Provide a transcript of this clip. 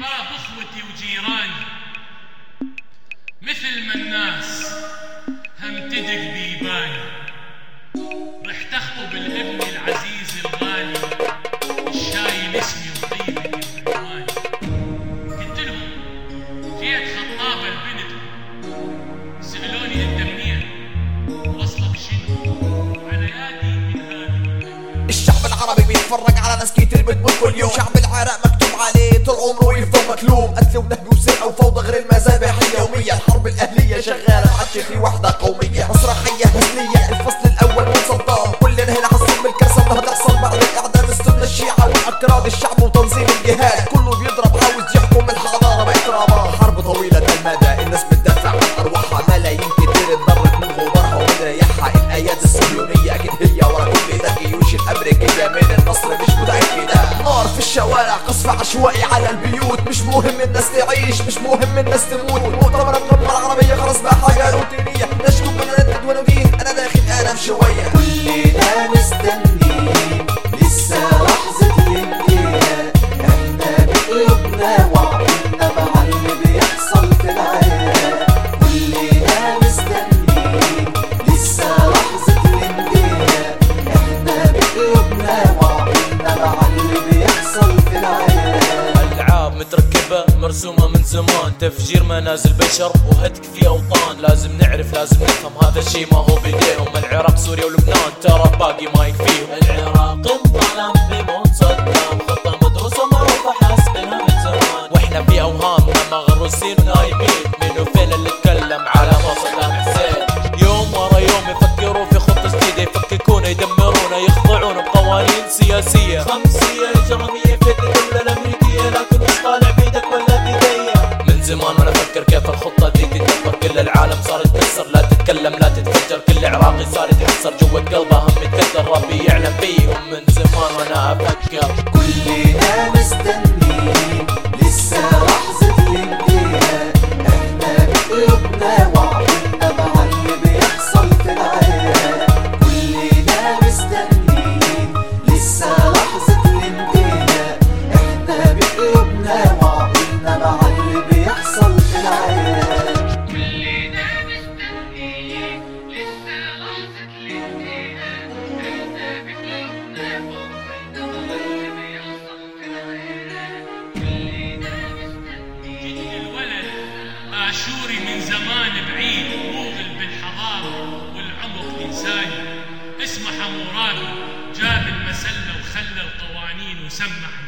احباب اخوتي وجيراني مثل ما الناس هم تدق بيباني رحت اخطب الابن العزيز الغالي الشايل اسمي وطيبتي وعنواني قلت لهم جيت خطابه البنت سالوني انت منين واصلك شنو على يدي من هذه الشعب العربي بيتفرج على ناس كتير بتموت كل يوم شعب العراق مكتوب عليه طول عمره يفضل مكلوم قتل ونهب وسرقه وفوضى غير المذابح اليوميه الحرب الاهليه شغاله محدش في وحده قوميه مسرحيه هزليه الفصل الاول من صدام كلنا هنا حاسين بالكارثه انها تحصل بعد الاعدام السنه الشيعه والاكراد الشعب وتنظيم الجهاد كله بيضرب عاوز يحكم الحضاره باكرامها حرب طويله المدى الناس بتدافع عن ارواحها ملايين كتير اتضرت من غبارها ومريحها الايادي الصهيونيه اكيد هي ورا كل ده الجيوش الامريكيه من النصر مش متاكده نار في الشوارع قصف عشوائي على البيوت مش مهم الناس تعيش مش مهم الناس تموت مؤتمر القمه العربيه خلاص بقى حاجه روتينيه نشكو بنردد وندين انا داخل انام شويه كلنا مستنيين لسه لحظة الانتهاء احنا بقلوبنا وعقولنا مع اللي بيحصل في العراق كلنا مستنيين لسه لحظة الانتهاء احنا بقلوبنا وعقولنا مع اللي بيحصل في العراق العاب متركبة مرسومة من زمان تفجير منازل بشر وهتك في اوطان لازم نعرف لازم نفهم هذا الشي ما هو بايديهم العراق سوريا ولبنان ترى باقي ما يكفيهم العراق انظلم بموت صدام خطة مدروسة معروفة حاسبينها من زمان واحنا في اوهامنا مغروسين ونايمين منو فين اللي اتكلم على ما صدام حسين يوم ورا يوم يفكروا في خطة جديدة يفككونا يدمرونا يخضعونا بقوانين سياسية خمسية إجرامية في الدولة الأمريكية لكن مش طالع بيدك ولا بيدي من زمان وانا افكر كيف الخطة دي تتدبر كل العالم صار يتكسر لا تتكلم لا تتفجر كل عراقي صار يتحسر جوا قلبه هم يتكدر ربي يعلم فيهم من زمان وانا افكر كلنا مستنيين لسه لحظة الانتهاء احنا بقلوبنا وعقولنا مع اللي بيحصل في العراق كلنا مستنيين لسه لحظة الانتهاء احنا بقلوبنا وعقولنا مع اللي بيحصل في العراق كلنا مستنيين لسه لحظة الانتهاء احنا بقلوبنا وعقولنا مع اللي بيحصل في العراق كلنا مستنيين جد الولد آشوري من زمان بعيد موغل بالحضارة والعمق إنساني اسمه حمورابي جاب المسلة وخلى القوانين وسمح